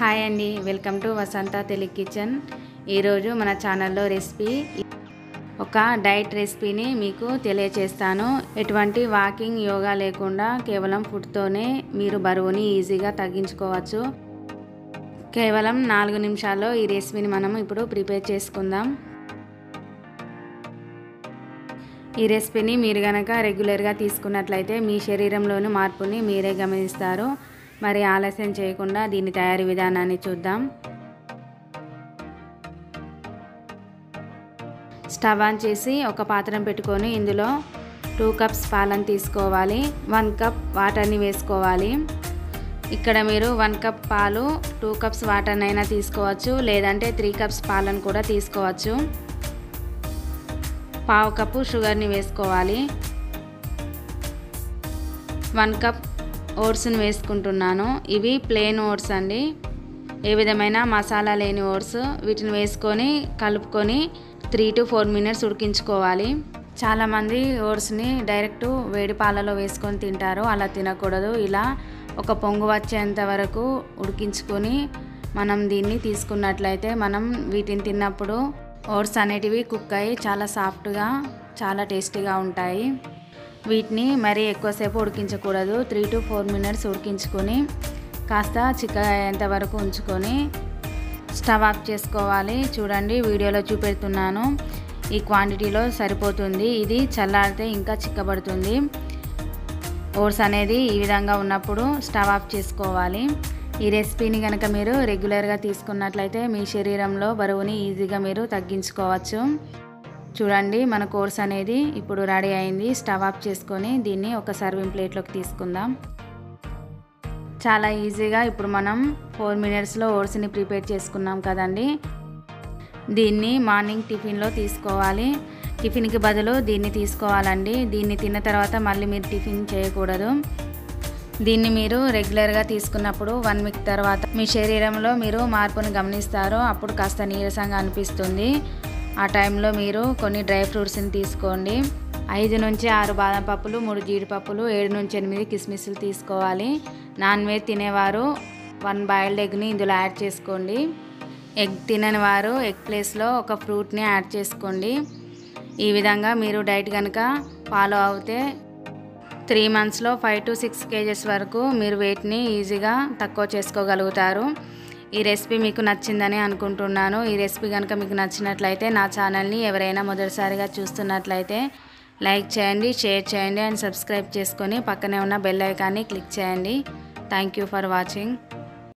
hi అండి welcome to Vasantha Telugu kitchen ఈరోజు మన ఛానల్లో రెసిపీ ఒక డైట్ రెసిపీని మీకు తెలియచేస్తాను ఎటువంటి వాకింగ్ యోగా లేకుండా కేవలం ఫుడ్తోనే మీరు బరువుని ఈజీగా తగ్గించుకోవచ్చు కేవలం నాలుగు నిమిషాల్లో ఈ రెసిపీని మనం ఇప్పుడు ప్రిపేర్ చేసుకుందాం ఈ రెసిపీని మీరు కనుక రెగ్యులర్గా తీసుకున్నట్లయితే మీ శరీరంలోని మార్పుని మీరే గమనిస్తారు మరి ఆలస్యం చేయకుండా దీని తయారీ విధానాన్ని చూద్దాం స్టవ్ ఆన్ చేసి ఒక పాత్రను పెట్టుకొని ఇందులో టూ కప్స్ పాలను తీసుకోవాలి వన్ కప్ వాటర్ని వేసుకోవాలి ఇక్కడ మీరు వన్ కప్ పాలు టూ కప్స్ వాటర్ని అయినా తీసుకోవచ్చు లేదంటే త్రీ కప్స్ పాలను కూడా తీసుకోవచ్చు పావు కప్పు షుగర్ని వేసుకోవాలి వన్ కప్ ఓట్స్ని వేసుకుంటున్నాను ఇవి ప్లెయిన్ ఓట్స్ అండి ఏ విధమైన మసాలా లేని ఓట్స్ వీటిని వేసుకొని కలుపుకొని త్రీ టు ఫోర్ మినిట్స్ ఉడికించుకోవాలి చాలామంది ఓట్స్ని డైరెక్ట్ వేడి పాలలో వేసుకొని తింటారు అలా తినకూడదు ఇలా ఒక పొంగు వచ్చేంత వరకు ఉడికించుకొని మనం దీన్ని తీసుకున్నట్లయితే మనం వీటిని తిన్నప్పుడు ఓట్స్ అనేటివి కుక్ అయ్యి చాలా సాఫ్ట్గా చాలా టేస్టీగా ఉంటాయి వీటిని మరీ ఎక్కువసేపు ఉడికించకూడదు త్రీ టు ఫోర్ మినిట్స్ ఉడికించుకొని కాస్త చిక్క అయ్యేంత వరకు ఉంచుకొని స్టవ్ ఆఫ్ చేసుకోవాలి చూడండి వీడియోలో చూపెడుతున్నాను ఈ క్వాంటిటీలో సరిపోతుంది ఇది చల్లారితే ఇంకా చిక్కబడుతుంది ఓట్స్ అనేది ఈ విధంగా ఉన్నప్పుడు స్టవ్ ఆఫ్ చేసుకోవాలి ఈ రెసిపీని కనుక మీరు రెగ్యులర్గా తీసుకున్నట్లయితే మీ శరీరంలో బరువుని ఈజీగా మీరు తగ్గించుకోవచ్చు చూడండి మన కోర్స్ అనేది ఇప్పుడు రెడీ అయింది స్టవ్ ఆఫ్ చేసుకొని దీన్ని ఒక సర్వింగ్ ప్లేట్లోకి తీసుకుందాం చాలా ఈజీగా ఇప్పుడు మనం ఫోర్ మినిట్స్లో ఓట్స్ని ప్రిపేర్ చేసుకున్నాం కదండి దీన్ని మార్నింగ్ టిఫిన్లో తీసుకోవాలి టిఫిన్కి బదులు దీన్ని తీసుకోవాలండి దీన్ని తిన్న తర్వాత మళ్ళీ మీరు టిఫిన్ చేయకూడదు దీన్ని మీరు రెగ్యులర్గా తీసుకున్నప్పుడు వన్ వీక్ తర్వాత మీ శరీరంలో మీరు మార్పుని గమనిస్తారు అప్పుడు కాస్త నీరసంగా అనిపిస్తుంది ఆ టైంలో మీరు కొన్ని డ్రై ఫ్రూట్స్ని తీసుకోండి ఐదు నుంచి ఆరు బాదం పప్పులు మూడు జీడిపప్పులు ఏడు నుంచి ఎనిమిది కిస్మిస్లు తీసుకోవాలి నాన్ వెజ్ తినేవారు వన్ బాయిల్డ్ ఎగ్ని ఇందులో యాడ్ చేసుకోండి ఎగ్ తినని వారు ఎగ్ ప్లేస్లో ఒక ఫ్రూట్ని యాడ్ చేసుకోండి ఈ విధంగా మీరు డైట్ కనుక ఫాలో అవుతే త్రీ మంత్స్లో ఫైవ్ టు సిక్స్ కేజెస్ వరకు మీరు వెయిట్ని ఈజీగా తక్కువ చేసుకోగలుగుతారు ఈ రెసిపీ మీకు నచ్చిందని అనుకుంటున్నాను ఈ రెసిపీ కనుక మీకు నచ్చినట్లయితే నా ఛానల్ని ఎవరైనా మొదటిసారిగా చూస్తున్నట్లయితే లైక్ చేయండి షేర్ చేయండి అండ్ సబ్స్క్రైబ్ చేసుకొని పక్కనే ఉన్న బెల్ ఐకాన్ని క్లిక్ చేయండి థ్యాంక్ యూ ఫర్ వాచింగ్